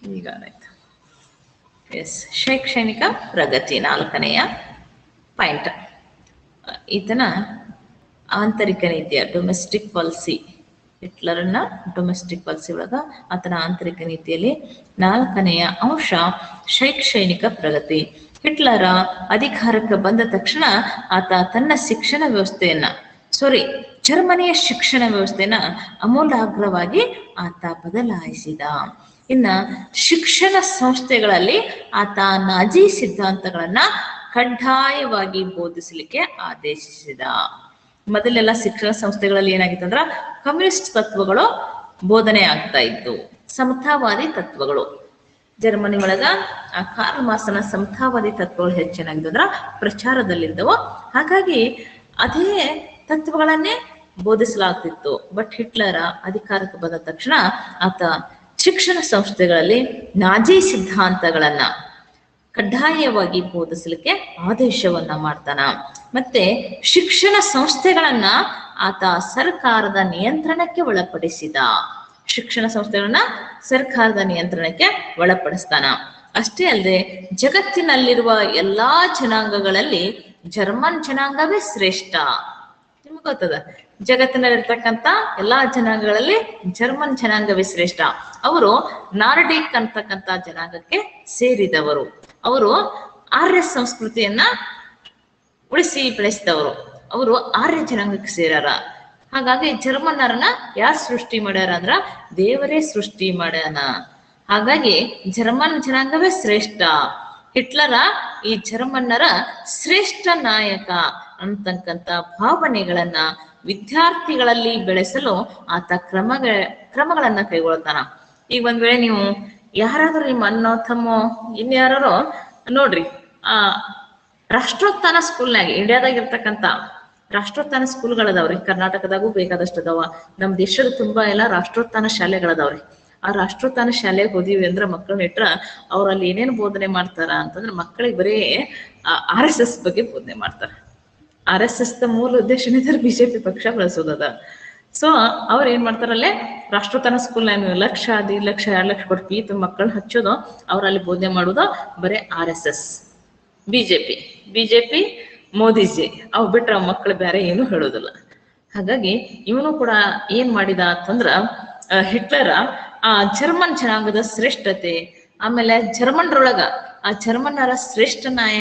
ಈಗ ಆಯ್ತು ಎಸ್ ಶೈಕ್ಷಣಿಕ ಪ್ರಗತಿ ನಾಲ್ಕನೆಯ ಪಾಯಿಂಟ್ ಈತನ ಆಂತರಿಕ ನೀತಿಯ ಡೊಮೆಸ್ಟಿಕ್ ಪಾಲಿಸಿ ಹಿಟ್ಲರನ್ನ ಡೊಮೆಸ್ಟಿಕ್ ಪಾಲಿಸಿ ಒಳಗ ಆತನ ಆಂತರಿಕ ನೀತಿಯಲ್ಲಿ ನಾಲ್ಕನೆಯ ಅಂಶ ಶೈಕ್ಷಣಿಕ ಪ್ರಗತಿ ಹಿಟ್ಲರ ಅಧಿಕಾರಕ್ಕೆ ಬಂದ ತಕ್ಷಣ ಆತ ತನ್ನ ಶಿಕ್ಷಣ ವ್ಯವಸ್ಥೆಯನ್ನ ಸಾರಿ ಜರ್ಮನಿಯ ಶಿಕ್ಷಣ ವ್ಯವಸ್ಥೆನ ಅಮೂಲಾಗ್ರವಾಗಿ ಆತ ಬದಲಾಯಿಸಿದ ಇನ್ನ ಶಿಕ್ಷಣ ಸಂಸ್ಥೆಗಳಲ್ಲಿ ಆತ ನಾಜಿ ಸಿದ್ಧಾಂತಗಳನ್ನ ಕಡ್ಡಾಯವಾಗಿ ಬೋಧಿಸಲಿಕ್ಕೆ ಆದೇಶಿಸಿದ ಮೊದಲೆಲ್ಲ ಶಿಕ್ಷಣ ಸಂಸ್ಥೆಗಳಲ್ಲಿ ಏನಾಗಿತ್ತು ಅಂದ್ರ ಕಮ್ಯುನಿಸ್ಟ್ ತತ್ವಗಳು ಬೋಧನೆ ಆಗ್ತಾ ಇತ್ತು ಸಮತಾವಾದಿ ತತ್ವಗಳು ಜರ್ಮನಿ ಒಳಗ ಆ ಕಾರ್ಲ್ ಮಾಸನ ಸಮತಾವಾದಿ ತತ್ವಗಳು ಹೆಚ್ಚೇನಾಗಿದ್ದು ಅಂದ್ರ ಪ್ರಚಾರದಲ್ಲಿದ್ದವು ಹಾಗಾಗಿ ಅದೇ ತತ್ವಗಳನ್ನೇ ಬೋಧಿಸಲಾಗ್ತಿತ್ತು ಬಟ್ ಹಿಟ್ಲರ ಅಧಿಕಾರಕ್ಕೆ ಬಂದ ತಕ್ಷಣ ಆತ ಶಿಕ್ಷಣ ಸಂಸ್ಥೆಗಳಲ್ಲಿ ನಾಜಿ ಸಿದ್ಧಾಂತಗಳನ್ನ ಕಡ್ಡಾಯವಾಗಿ ಬೋಧಿಸಲಿಕ್ಕೆ ಆದೇಶವನ್ನ ಮಾಡ್ತಾನ ಮತ್ತೆ ಶಿಕ್ಷಣ ಸಂಸ್ಥೆಗಳನ್ನ ಆತ ಸರ್ಕಾರದ ನಿಯಂತ್ರಣಕ್ಕೆ ಒಳಪಡಿಸಿದ ಶಿಕ್ಷಣ ಸಂಸ್ಥೆಗಳನ್ನ ಸರ್ಕಾರದ ನಿಯಂತ್ರಣಕ್ಕೆ ಒಳಪಡಿಸ್ತಾನ ಅಷ್ಟೇ ಅಲ್ಲದೆ ಜಗತ್ತಿನಲ್ಲಿರುವ ಎಲ್ಲಾ ಜನಾಂಗಗಳಲ್ಲಿ ಜರ್ಮನ್ ಜನಾಂಗವೇ ಶ್ರೇಷ್ಠ ನಿಮ್ಗೆ ಗೊತ್ತದ ಜಗತ್ತಿನಲ್ಲಿರ್ತಕ್ಕಂತ ಎಲ್ಲಾ ಜನಾಂಗಗಳಲ್ಲಿ ಜರ್ಮನ್ ಜನಾಂಗವೇ ಶ್ರೇಷ್ಠ ಅವರು ನಾರ್ಡಿಕ್ ಅಂತಕ್ಕಂತ ಜನಾಂಗಕ್ಕೆ ಸೇರಿದವರು ಅವರು ಆರ್ಯ ಸಂಸ್ಕೃತಿಯನ್ನ ಉಳಿಸಿ ಬೆಳೆಸಿದವರು ಅವರು ಆರ್ಯ ಜನಾಂಗಕ್ಕೆ ಸೇರಾರ ಹಾಗಾಗಿ ಜರ್ಮನ್ನರನ್ನ ಯಾರು ಸೃಷ್ಟಿ ಮಾಡ್ಯಾರ ಅಂದ್ರ ದೇವರೇ ಸೃಷ್ಟಿ ಮಾಡ್ಯಾನ ಹಾಗಾಗಿ ಜರ್ಮನ್ ಜನಾಂಗವೇ ಶ್ರೇಷ್ಠ ಹಿಟ್ಲರ ಈ ಜರ್ಮನ್ನರ ಶ್ರೇಷ್ಠ ನಾಯಕ ಅಂತಕ್ಕಂತ ಭಾವನೆಗಳನ್ನ ವಿದ್ಯಾರ್ಥಿಗಳಲ್ಲಿ ಬೆಳೆಸಲು ಆತ ಕ್ರಮಗಳ ಕ್ರಮಗಳನ್ನ ಕೈಗೊಳ್ತಾನ ಈಗ ಒಂದ್ ವೇಳೆ ನೀವು ಯಾರಾದ್ರೂ ನಿಮ್ಮ ಅಣ್ಣೋ ತಮ್ಮೋ ಇನ್ಯಾರೋ ನೋಡ್ರಿ ಆ ರಾಷ್ಟ್ರೋತ್ಥಾನ ಸ್ಕೂಲ್ನಾಗ ಇಂಡಿಯಾದಾಗ ಇರ್ತಕ್ಕಂತ ರಾಷ್ಟ್ರೋತ್ಥಾನ ಸ್ಕೂಲ್ಗಳದಾವ್ರಿ ಕರ್ನಾಟಕದಾಗೂ ಬೇಕಾದಷ್ಟು ಅದಾವ ನಮ್ ದೇಶದ ತುಂಬಾ ಎಲ್ಲ ರಾಷ್ಟ್ರೋತ್ಥಾನ ಶಾಲೆಗಳದಾವ್ರಿ ಆ ರಾಷ್ಟ್ರೋತ್ಥಾನ ಶಾಲೆಗೆ ಹೋದಿವಿ ಅಂದ್ರ ಮಕ್ಕಳನ್ನ ಇಟ್ರ ಅವ್ರ ಅಲ್ಲಿ ಏನೇನ್ ಬೋಧನೆ ಮಾಡ್ತಾರ ಅಂತಂದ್ರ ಮಕ್ಕಳಿಗೆ ಬರೀ ಆರ್ ಎಸ್ ಎಸ್ ಬಗ್ಗೆ ಬೋಧನೆ ಮಾಡ್ತಾರ ಆರ್ ಎಸ್ ಎಸ್ ದ ಮೂಲ ಉದ್ದೇಶನೇ ಬಿಜೆಪಿ ಪಕ್ಷ ಬೆಳೆಸೋದದ ಸೊ ಅವ್ರ ಏನ್ ಮಾಡ್ತಾರಲ್ಲೇ ರಾಷ್ಟ್ರೋತ್ಥಾನ ಸ್ಕೂಲ್ ನೀವು ಲಕ್ಷ ಅದ್ ಲಕ್ಷ ಎರಡ್ ಲಕ್ಷ ಕೊಟ್ಟು ಫೀ ಮಕ್ಕಳು ಹಚ್ಚೋದು ಅವ್ರ ಅಲ್ಲಿ ಬೋಧನೆ ಮಾಡೋದು ಬರೀ R S S BJP BJP Modiji ಅವ್ ಬಿಟ್ರೆ ಮಕ್ಕಳು ಬೇರೆ ಏನು ಹೇಳೋದಿಲ್ಲ ಹಾಗಾಗಿ ಇವನು ಕೂಡ ಏನ್ ಮಾಡಿದ ಅಂತಂದ್ರ ಆ, ಹಿಟ್ಲರ ಆ ಜರ್ಮನ್ ಜನಾಂಗದ ಶ್ರೇಷ್ಠತೆ ಆಮೇಲೆ ಜರ್ಮನ್ರೊಳಗ ಆ ಜರ್ಮನ್ನರ ಶ್ರೇಷ್ಠ ನಾಯಕ